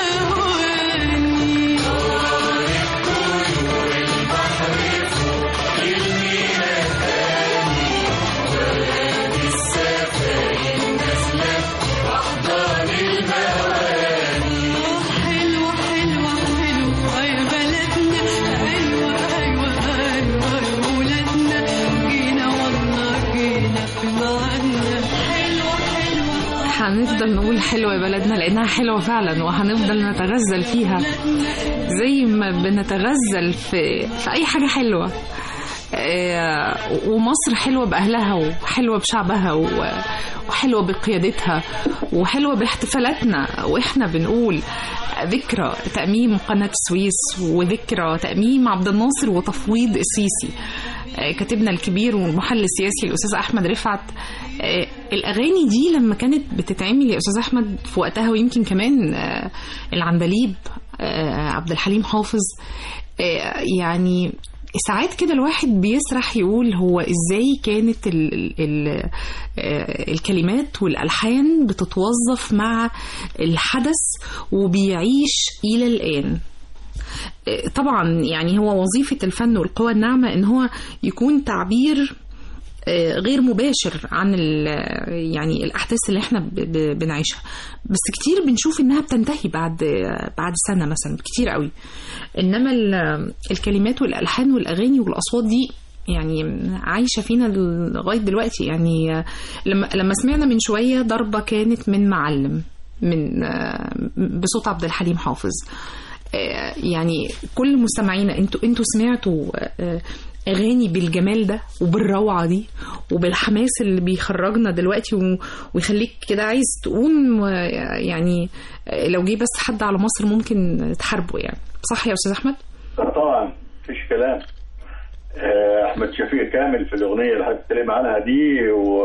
المواني طارت طيور البحر فوق البينا تاني وادي السفاين نازلة أحضان المواني حلوة حلوة حلوة يا بلدنا أيوة أيوة أيوة يا ولادنا جينا والله جينا في ميعادنا حلوة حلوة هنفضل نقول حلوة يا بلدنا لأنها حلوة فعلا وهنفضل نتغزل فيها زي ما بنتغزل في, في أي حاجة حلوة آه، ومصر حلوة بأهلها وحلوة بشعبها و- وحلوة بقيادتها وحلوة باحتفالاتنا وإحنا بنقول ذكرى تأميم قناة السويس وذكرى تأميم عبد الناصر وتفويض السيسي آه، كاتبنا الكبير والمحلل السياسي الأستاذ أحمد رفعت آه، الأغاني دي لما كانت بتتعمل يا أستاذ أحمد في وقتها ويمكن كمان آه، العندليب آه، عبد الحليم حافظ آه، يعني ساعات كده الواحد بيسرح يقول هو ازاي كانت ال ال ال آه، الكلمات والالحان بتتوظف مع الحدث وبيعيش الى الان آه، طبعا يعني هو وظيفه الفن والقوى الناعمه ان هو يكون تعبير آه، غير مباشر عن ال- يعني الاحداث اللي احنا ب- ب- بنعيشها بس كتير بنشوف انها بتنتهي بعد بعد سنه مثلا كتير قوي انما ال- الكلمات والالحان والاغاني والاصوات دي يعني عايشه فينا لغايه دلوقتي يعني آه، لما لما سمعنا من شويه ضربه كانت من معلم من آه، بصوت عبد الحليم حافظ آه، يعني كل مستمعينا انتوا انتوا سمعتوا آه، اغاني بالجمال ده وبالروعه دي وبالحماس اللي بيخرجنا دلوقتي و- ويخليك كده عايز تقوم و- يعني آه، لو جه بس حد على مصر ممكن تحاربه يعني صح يا استاذ احمد طبعا مفيش كلام آه، احمد شفيق كامل في الاغنيه اللي حضرتك بتتكلم عنها دي و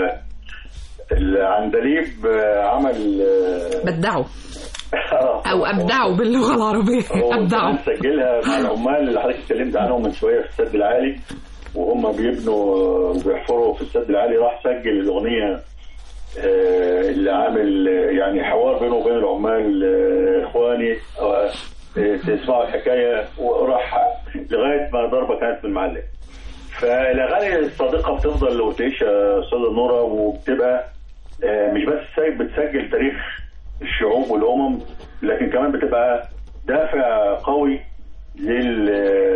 العندليب آه، عمل آه، بدعوا او ابدعوا باللغه العربيه هو ابدعوا كمان سجلها مع العمال اللي حضرتك اتكلمت عنهم من شويه في السد العالي وهم بيبنوا وبيحفروا في السد العالي راح سجل الاغنيه آه، اللي عامل آه، يعني حوار بينه وبين العمال آه، اخواني آه، آه، تسمعوا الحكايه وراح لغايه ما ضربه كانت من المعلم فالاغاني الصادقه بتفضل وتعيش يا استاذه نوره وبتبقى آه، مش بس سايب بتسجل تاريخ الشعوب والامم لكن كمان بتبقى دافع قوي لل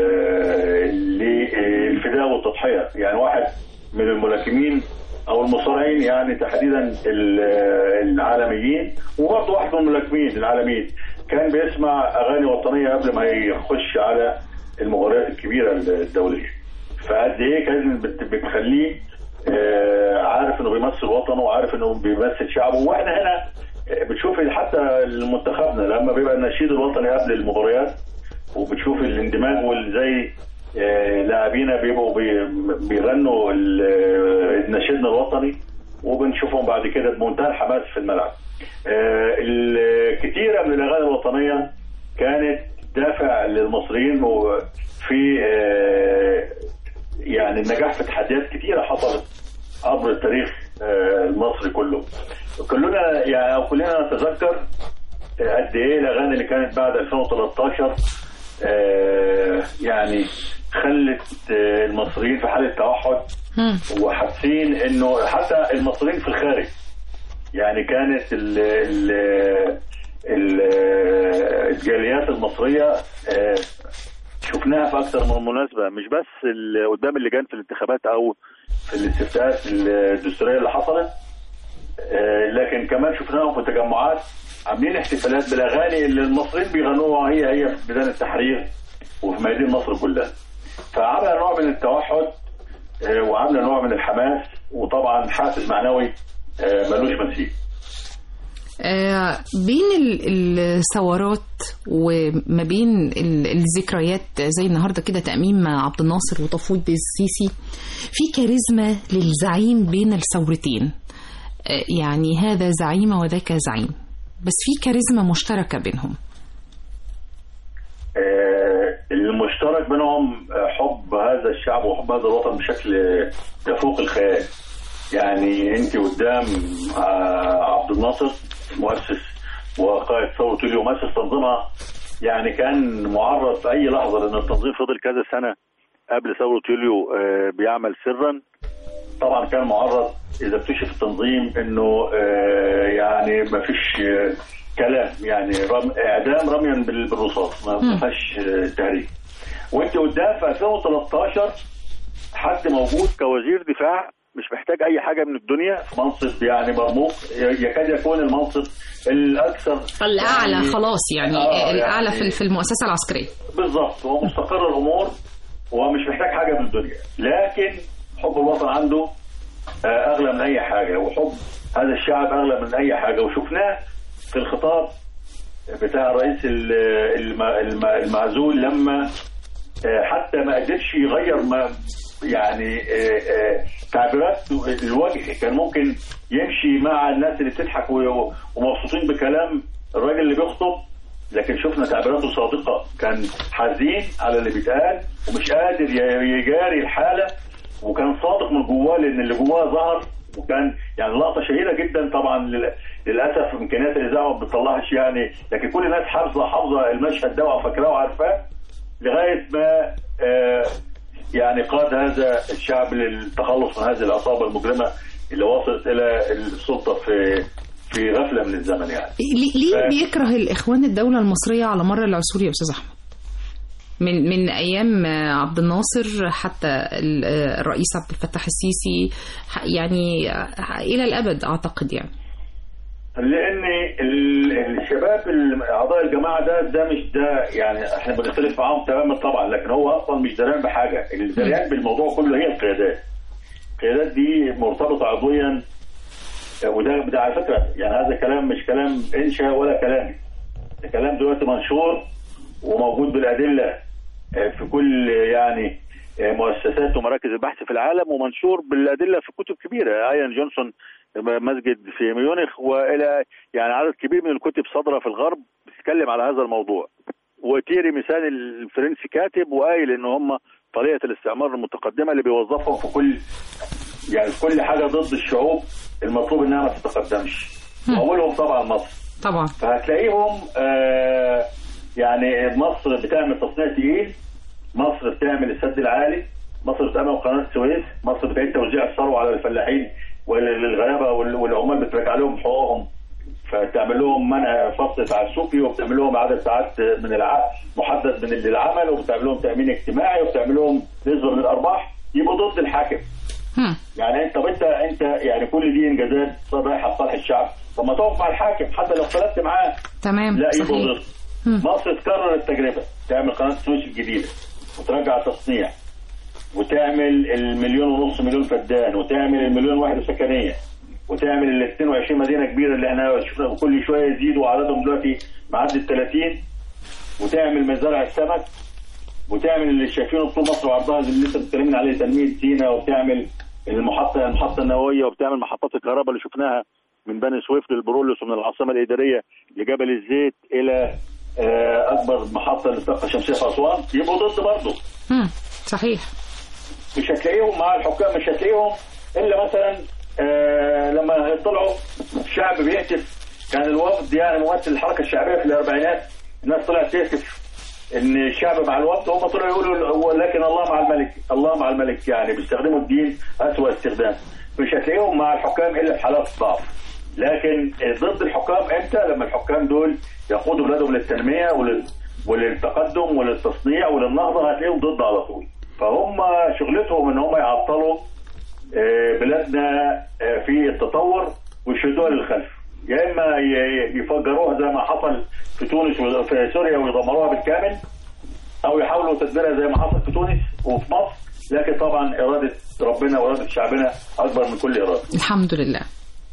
للفداء والتضحيه يعني واحد من الملاكمين او المصارعين يعني تحديدا ال- العالميين وبرضه واحد من الملاكمين العالميين كان بيسمع اغاني وطنيه قبل ما يخش على المباريات الكبيره الدوليه فقد ايه كان بت- بتخليه آه، عارف انه بيمثل وطنه وعارف انه بيمثل شعبه واحنا هنا آه، بتشوف حتى منتخبنا لما بيبقى النشيد الوطني قبل المباريات وبتشوف الاندماج وازاي آه، لاعبينا بيبقوا بي- بيغنوا ال- آه، نشيدنا الوطني وبنشوفهم بعد كده بمنتهى الحماس في الملعب. آه، الكثيره من الاغاني الوطنيه كانت دافع للمصريين وفي آه، يعني النجاح في تحديات كثيره حصلت عبر التاريخ آه، المصري كله. كلنا يعني او كلنا نتذكر قد ايه الاغاني اللي كانت بعد 2013 آه، يعني خلت آه، المصريين في حاله توحد وحاسين انه حتى المصريين في الخارج يعني كانت ال ال ال الجاليات المصريه آه، شفناها في اكثر من مناسبه مش بس ال- قدام اللجان في الانتخابات او في الاستفتاءات الدستوريه اللي حصلت آه، لكن كمان شفناهم في تجمعات عاملين احتفالات بالاغاني اللي المصريين بيغنوها هي هي في ميدان التحرير وفي ميادين مصر كلها فعامله نوع من التوحد آه، وعامله نوع من الحماس وطبعا حافز معنوي آه، ملوش مثيل آه، بين ال- الثورات وما بين ال- الذكريات زي النهارده كده تأميم عبد الناصر وتفويض السيسي في كاريزما للزعيم بين الثورتين آه، يعني هذا زعيم وذاك زعيم بس في كاريزما مشتركة بينهم آه، المشترك بينهم آه، حب هذا الشعب وحب هذا الوطن بشكل يفوق الخيال يعني انت قدام آه، عبد الناصر مؤسس وقائد ثورة يوليو مؤسس تنظيمها يعني كان معرض في اي لحظه لان التنظيم فضل كذا سنه قبل ثوره يوليو آه، بيعمل سرا طبعا كان معرض اذا اكتشف التنظيم انه آه، يعني ما فيش آه، كلام يعني رم اعدام رميا بال- بالرصاص ما ما فيهاش آه، تهريج وانت قدام في 2013 حد موجود كوزير دفاع مش محتاج اي حاجه من الدنيا في منصب يعني مرموق ي- يكاد يكون المنصب الاكثر الأعلى يعني- خلاص يعني آه، الأعلى يعني- في في المؤسسة العسكرية بالظبط هو مستقر الامور ومش محتاج حاجه من الدنيا لكن حب الوطن عنده آه، اغلى من اي حاجه وحب هذا الشعب اغلى من اي حاجه وشفناه في الخطاب بتاع الرئيس ال- الم- الم- المعزول لما آه، حتى ما قدرش يغير ما يعني آه، آه، تعبيرات الوجه كان ممكن يمشي مع الناس اللي بتضحك و- ومبسوطين بكلام الراجل اللي بيخطب لكن شفنا تعبيراته صادقة كان حزين على اللي بيتقال ومش قادر ي- يجاري الحالة وكان صادق من جواه لأن اللي جواه ظهر وكان يعني لقطة شهيرة جدا طبعا لل- للأسف إمكانيات الإذاعة ما بتطلعش يعني لكن كل الناس حافظة حافظة المشهد ده وفاكراه وعارفاه لغاية ما آه يعني قاد هذا الشعب للتخلص من هذه العصابة المجرمة اللي وصلت إلى السلطة في في غفلة من الزمن يعني ليه ليه ف- بيكره الإخوان الدولة المصرية على مر العصور يا أستاذ أحمد؟ من من أيام آه، عبد الناصر حتى ال- آه، الرئيس عبد الفتاح السيسي ح- يعني آه، إلى الأبد أعتقد يعني لان ال- الشباب ال- اعضاء الجماعه ده ده مش ده يعني احنا بنختلف معاهم تماما طبعا لكن هو اصلا مش دريان بحاجه الدريان بالموضوع كله هي القيادات القيادات دي مرتبطه عضويا وده ده على فكره يعني هذا كلام مش كلام انشا ولا كلامي ده كلام دلوقتي منشور وموجود بالادله آه، في كل يعني آه، مؤسسات ومراكز البحث في العالم ومنشور بالادله في كتب كبيره ايان جونسون مسجد في ميونخ والى يعني عدد كبير من الكتب صادره في الغرب بتتكلم على هذا الموضوع وتيري مثال الفرنسي كاتب وقايل ان هم طريقه الاستعمار المتقدمه اللي بيوظفهم في كل يعني في كل حاجه ضد الشعوب المطلوب انها ما تتقدمش واولهم طبعا مصر طبعا فهتلاقيهم آه يعني مصر بتعمل تصنيع تقيل مصر بتعمل السد العالي مصر بتعمل قناه السويس مصر بتعيد توزيع الثروه على الفلاحين والغلابه وال- والعمال بترجع لهم حقوقهم فتعمل لهم منع فصل تعسفي وبتعمل لهم عدد ساعات من العقد محدد من العمل وبتعمل لهم تامين اجتماعي وبتعمل لهم نسبه من الارباح يبقوا ضد الحاكم يعني انت طب انت انت يعني كل دي انجازات رايحه لصالح الشعب طب ما تقف مع الحاكم حتى لو اختلفت معاه تمام لا يبقوا صحيح ضد مصر تكرر التجربه تعمل قناه السويس الجديده وترجع التصنيع وتعمل المليون ونص مليون فدان وتعمل المليون وحده سكنيه وتعمل ال 22 مدينه كبيره اللي احنا شفنا كل شويه يزيدوا عددهم دلوقتي معدي ال 30 وتعمل مزارع السمك وتعمل اللي شايفينه طول مصر وعرضها اللي لسه بتتكلمين عليه تنميه سينا وبتعمل المحطه المحطه النوويه وبتعمل محطات الكهرباء اللي شفناها من بني سويف للبرولوس ومن العاصمه الاداريه لجبل الزيت الى آه، اكبر محطه للطاقه الشمسيه في اسوان يبقوا ضد برضه مم. صحيح مش هتلاقيهم مع الحكام مش هتلاقيهم الا مثلا آه لما يطلعوا الشعب بيهتف كان الوفد يعني ممثل الحركه الشعبيه في الاربعينات الناس طلعت تهتف ان الشعب مع الوفد هم طلعوا يقولوا لكن الله مع الملك الله مع الملك يعني بيستخدموا الدين اسوء استخدام مش هتلاقيهم مع الحكام الا في حالات ضعف لكن ضد الحكام امتى لما الحكام دول يقودوا بلادهم للتنميه ولل... وللتقدم وللتصنيع وللنهضه هتلاقيهم ضد على طول فهم شغلتهم ان هم يعطلوا آه، بلادنا آه، في التطور ويشدوها للخلف يا اما ي- يفجروها زي ما حصل في تونس وفي سوريا ويدمروها بالكامل او يحاولوا تدميرها زي ما حصل في تونس وفي مصر لكن طبعا اراده ربنا واراده شعبنا اكبر من كل اراده الحمد لله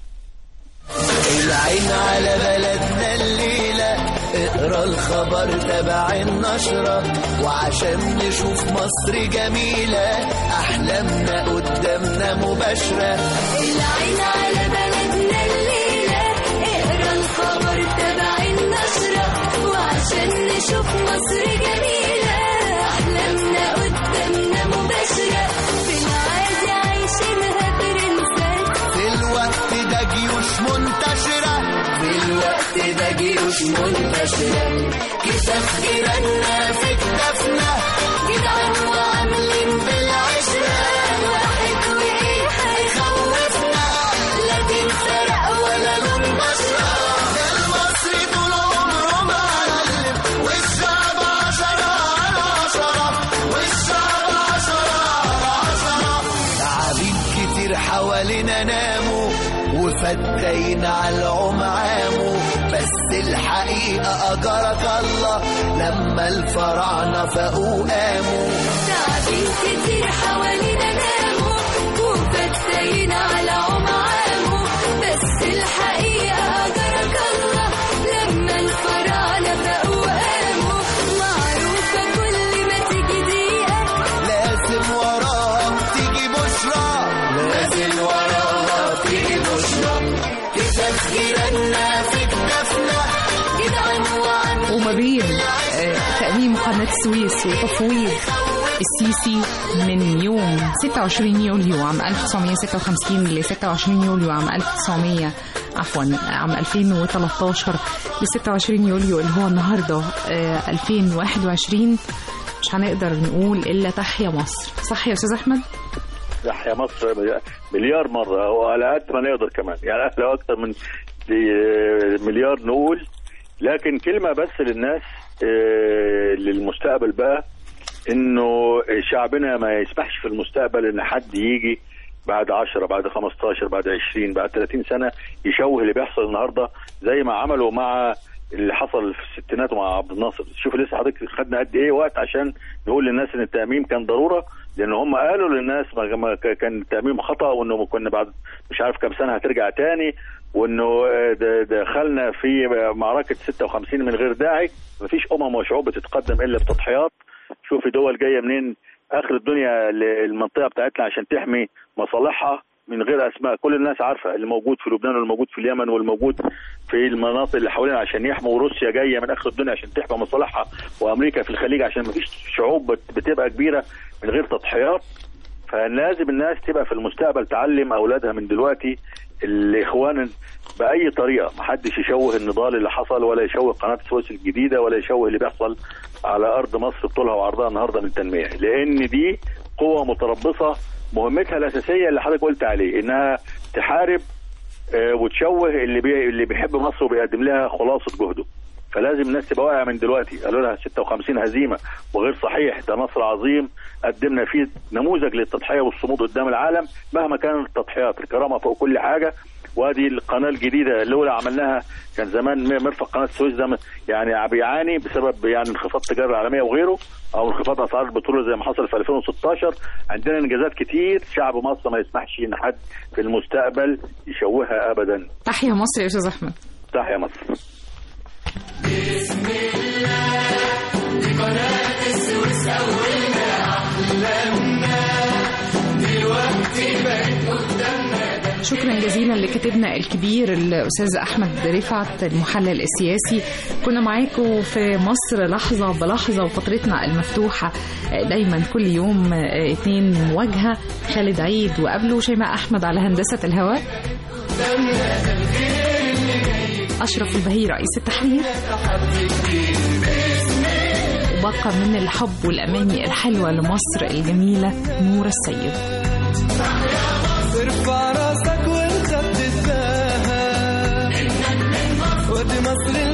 العين على بلدنا الليلة اقرا الخبر تبع النشرة وعشان نشوف مصر جميلة أحلامنا قدامنا مباشرة العين على بلدنا الليلة اقرا الخبر تبع النشرة وعشان نشوف مصر جميلة أحلامنا قدامنا مباشرة في العادي عايشينها برنسات في الوقت ده جيوش منتشرة في الوقت ده جيوش منتشرة كتاب جيراننا في كتافنا جدعان وعاملين بالعشرة واحد وإيه هيخوفنا لكن فرق ولا لون بشرة المصري طول عمره معلم والشعب عشرة على عشرة والشعب عشرة على عشرة تعابين كتير حوالينا ناموا وفتاين على العمعامو بس الحقيقة أجرك الله لما الفراعنة فاقوا قاموا تعابين كتير حوالينا ناموا وفتاين على عمعامه بس الحقيقة أجرك الله لما الفراعنة بقوا قاموا معروفة كل ما تيجي دقيقة لازم وراها تيجي بشرى لازم وراها تيجي بشرى كتاب جيراننا في كتافنا جدعان وعاملين وما بين آه، تأميم قناة السويس وتفويض السيسي من يوم 26 يوليو عام 1956 ل 26 يوليو عام 1900 عفوا عام 2013 ل 26 يوليو اللي هو النهارده آه، 2021 مش هنقدر نقول الا تحيا مصر صح يا استاذ احمد تحيا مصر مليار مره وعلى قد ما نقدر كمان يعني لو اكثر من دي- مليار نقول لكن كلمه بس للناس آه، للمستقبل بقى انه شعبنا ما يسمحش في المستقبل ان حد يجي بعد 10 بعد 15 بعد 20 بعد 30 سنه يشوه اللي بيحصل النهارده زي ما عملوا مع اللي حصل في الستينات مع عبد الناصر شوف لسه حضرتك خدنا قد ايه وقت عشان نقول للناس ان التاميم كان ضروره لان هم قالوا للناس ما ما ك- كان التاميم خطا وانه كنا بعد مش عارف كام سنه هترجع تاني وانه آه، د- دخلنا في معركه 56 من غير داعي مفيش امم وشعوب بتتقدم الا بتضحيات شوفي دول جايه منين اخر الدنيا ل- المنطقه بتاعتنا عشان تحمي مصالحها من غير اسماء كل الناس عارفه اللي موجود في لبنان والموجود في اليمن والموجود في المناطق اللي حوالينا عشان يحموا روسيا جايه من اخر الدنيا عشان تحمي مصالحها وامريكا في الخليج عشان ما فيش شعوب بت- بتبقى كبيره من غير تضحيات فلازم الناس تبقى في المستقبل تعلم اولادها من دلوقتي الاخوان باي طريقه ما حدش يشوه النضال اللي حصل ولا يشوه قناه السويس الجديده ولا يشوه اللي بيحصل على ارض مصر بطولها وعرضها النهارده من تنميه لان دي قوه متربصه مهمتها الاساسيه اللي حضرتك قلت عليه انها تحارب آه، وتشوه اللي بي اللي بيحب مصر وبيقدم لها خلاصه جهده فلازم الناس تبقى واعيه من دلوقتي قالوا لها 56 هزيمه وغير صحيح ده نصر عظيم قدمنا فيه نموذج للتضحيه والصمود قدام العالم مهما كانت التضحيات الكرامه فوق كل حاجه وادي القناه الجديده اللي اولى عملناها كان زمان م- مرفق قناه السويس ده م- يعني بيعاني بسبب يعني انخفاض التجاره العالميه وغيره او انخفاض اسعار البترول زي ما حصل في 2016 عندنا انجازات كتير شعب مصر ما يسمحش ان حد في المستقبل يشوهها ابدا تحيا مصر يا استاذ احمد تحيا مصر بسم الله دي قناة السويس أولنا أحلامنا دلوقتي بقت قدامنا شكرا جزيلا لكاتبنا الكبير الاستاذ احمد رفعت المحلل السياسي كنا معاكم في مصر لحظه بلحظه وفترتنا المفتوحه دايما كل يوم اتنين مواجهه خالد عيد وقبله شيماء احمد على هندسه الهواء اشرف البهي رئيس التحرير وبقى من الحب والاماني الحلوه لمصر الجميله نور السيد ارفع راسك وانت بتتباهى ودي مصر